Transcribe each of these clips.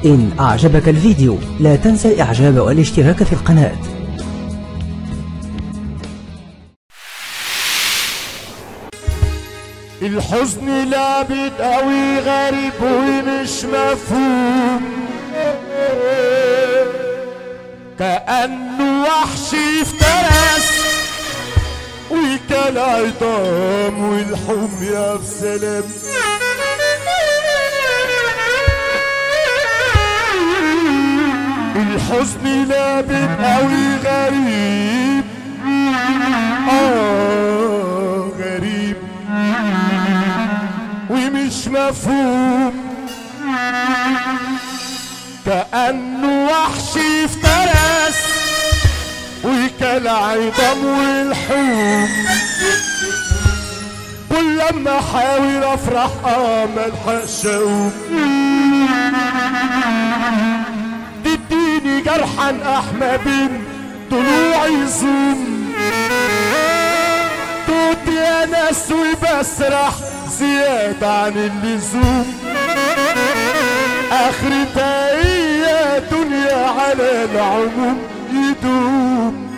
إن أعجبك الفيديو لا تنسى الإعجاب والاشتراك في القناة الحزن لابد قوي غريب ومش مفهوم كأنه وحش افترس وكل عظام والحمية بسلام الحزن لابد قوي غريب آه غريب ومش مفهوم كأنه وحش افترس وكل عظام والحوم كل لما احاول افرح اه ملحقش اقوم تديني جرحا احمى بين طلوعي زوم توت يا ناس وبسرح زيادة عن اللزوم اخرتها هي دنيا على العموم يدوم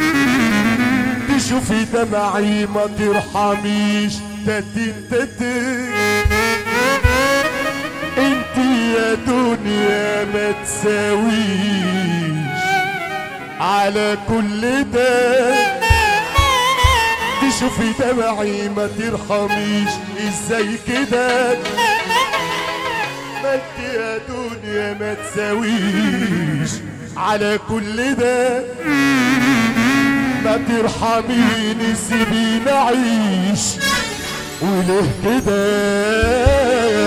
تشوفي دمعي ما ترحميش تتين تتين انت يا دنيا ما تساويش على كل ده تشوفي دمعي ما ترحميش ازاي كده ما انت يا دنيا ما تساويش على كل ده ما ترحميني سيبيني اعيش وليه كده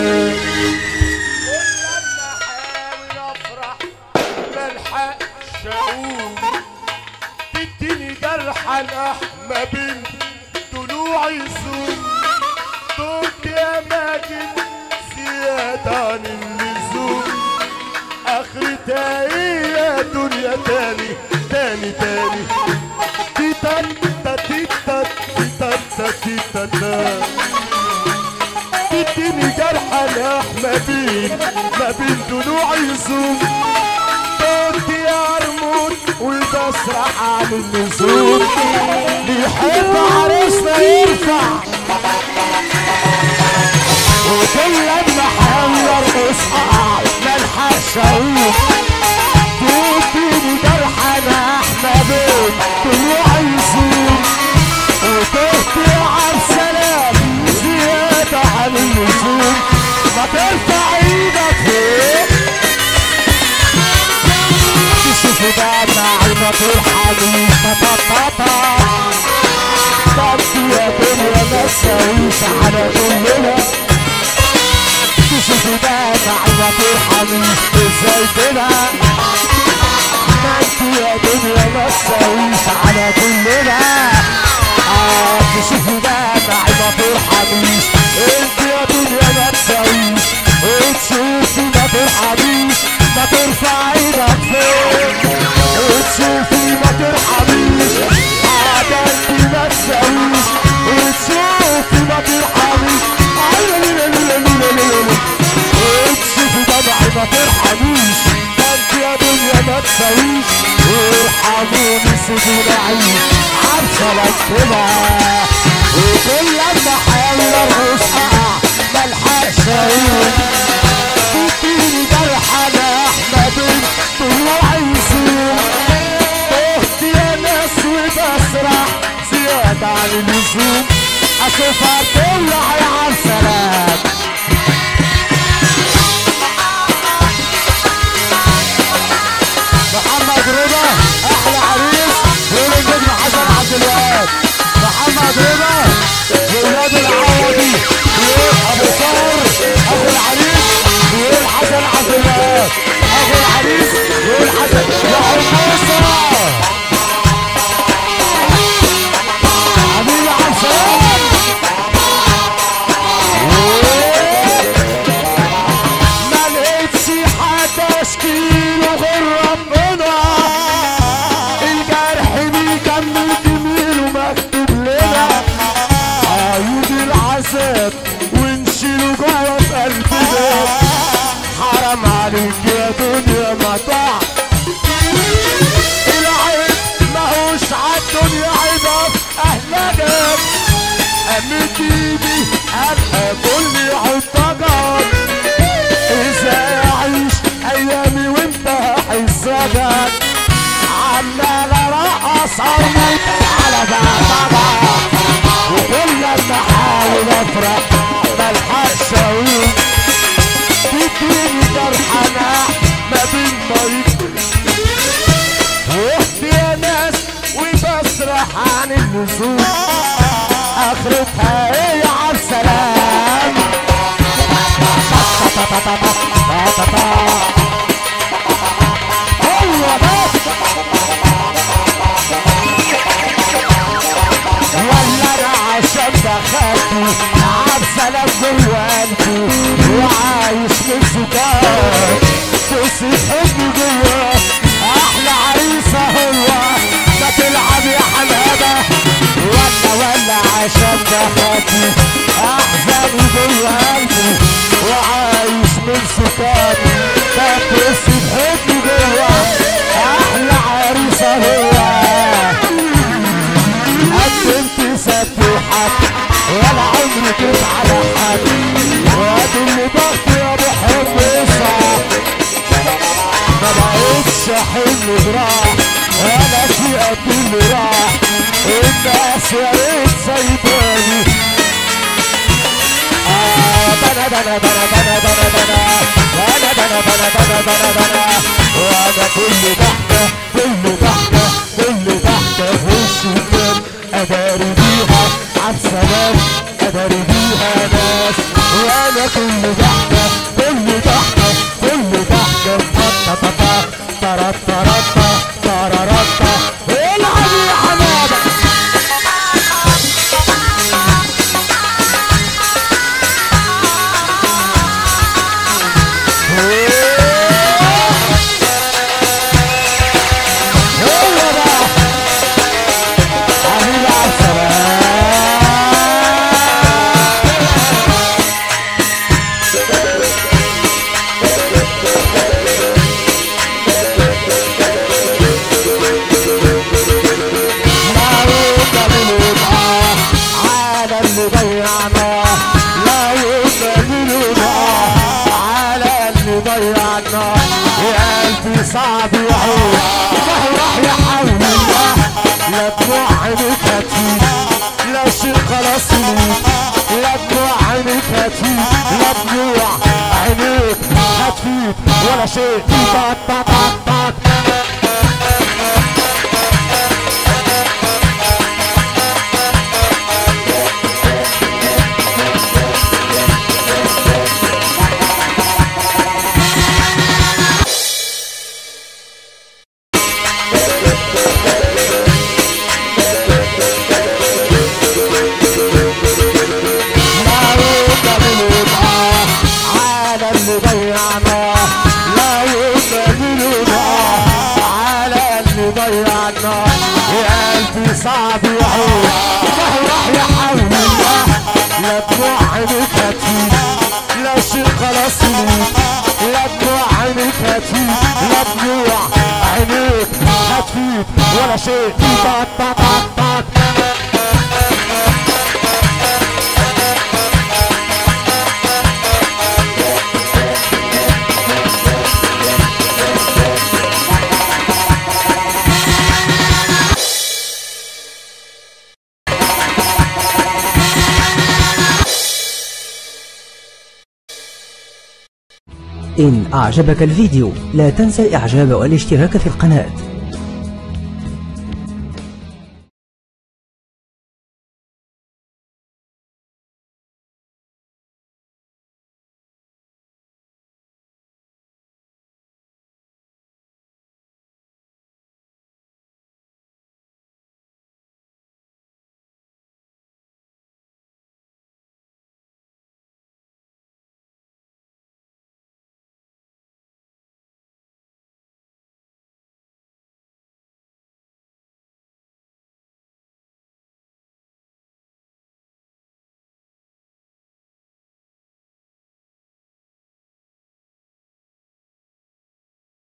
تديني جرح الاحمى بين ضلوعي زوم صوت يا ماجد زيادة عن اللزوم اخرتها ايه يا دنيا تاني تاني تاني تيتا تيتا تيتا تيتا تيتا تيتا تديني جرح الاحمى بين ما بين ضلوعي زوم صوت يا عرمود وبسرح عن اللزوم بيحب عريسنا يرفع وكل لما احاول ارقص اقع ملحقش اقوم تديني جرح انا احمى بين طلوع يزوم وتهت على السلام زيادة عن اللزوم ما ترفع ايدك فوق تشوف دمع ما ترحميش تطاطا طب يا دنيا ما تساويش على كلنا تشوف دمع ما ترحميش ازاي كده ما انت يا دنيا ما تساويش على كلنا اه تشوف دمع ما ترحميش انت يا دنيا ما تساويش وتشوفي ما ترحميش ما ترفع ايدك فوق وتشوفي ما ترحميش حاجة انت ما تساويش وتشوفي ما ترحميش وتشوفي دمعي ما ترحميش ده انت يا دنيا ما تساويش وارحموني سيبوني اعيش عارفة لك كده وكل لما احاول ارقص اقع ملحقش اقول تديني جرح انا احمد طلوع يزوم تهت يا ناس وبسرح زيادة عن اللزوم اشوفها تولع يا عالسلام محمد رضا احلى عريس بيقول النجم حسن عبد الوهاب محمد رضا ولاد العوضي بيقول ابو صار اخو العريس بيقول حسن عبد الوهاب اخو العريس بيقول حسن يا حمصه حبيبي عبد السلام ما لقيتش حد اشكيله غير ربنا الجرح بيكمل جميل ومكتوب لنا عيود العذاب ونشيله جوه في قلبنا حرام عليك عليك يا دنيا مطاع العيب ماهوش عالدنيا عيبة أهلك أمد إيدي أبقى كل حطك ازاي اعيش ايامي وانت حسابك عمال ارقص ارمي على بعضها وكل ما احاول افرح ملحقش اقول تديني جرحنا ما بين مريض وقت يا ناس وبسرح عن اللزوم اخرتها ايه على السلام هو بس ولا انا عشان دخلتي عبسلك جوه قلبي وعايش من سكان تسيبني جوه احلى عريسه هو ما تلعب يا حماده ولا ولا عشان دخلتي احزاني جوه قلبي وعايش من سكان تسيبني جوه احلى عريسه هو قدمت سفيحك ولا عمري كنت على حد وادي اللي ضغط يا ابو حب صعب ما بقتش حمل جراح ولا في قد اللي راح الناس يا ريت سايباني آه بنا بنا بنا بنا بنا بنا بنا بنا بنا بنا بنا بنا وانا كل ضحكة كل ضحكة كل ضحكة في وشي كان اداري بيها عالسلام اداري بيها ناس وانا كل ضحكة كل ضحكة كل ضحكة تا تا تا ترى ترى ترى العب يا حمادة هو بقى حبيبي على السلام لا يبقى بالوضع على اللي ضيعنا لا يبقى بالوضع على اللي ضيعنا يا قلبي صعب يعود ما هو راح يحول الله لا دموع عينيك هتفيد لا شيء خلاص يموت لا دموع عينيك هتفيد لا دموع عينيك هتفيد ولا شيء طاق طاق طاق طاق لا يبقى بالوضع على اللي ضيعنا لا يبقى بالوضع على اللي ضيعنا يا قلبي صعب يعود ما هو راح يحول الله لا دموع عينيك هتفيد لا شيء خلاص يموت لا دموع عينيك هتفيد لا دموع عينيك هتفيد ولا شيء طاق طاق طاق طاق إن أعجبك الفيديو لا تنسى الإعجاب والاشتراك في القناة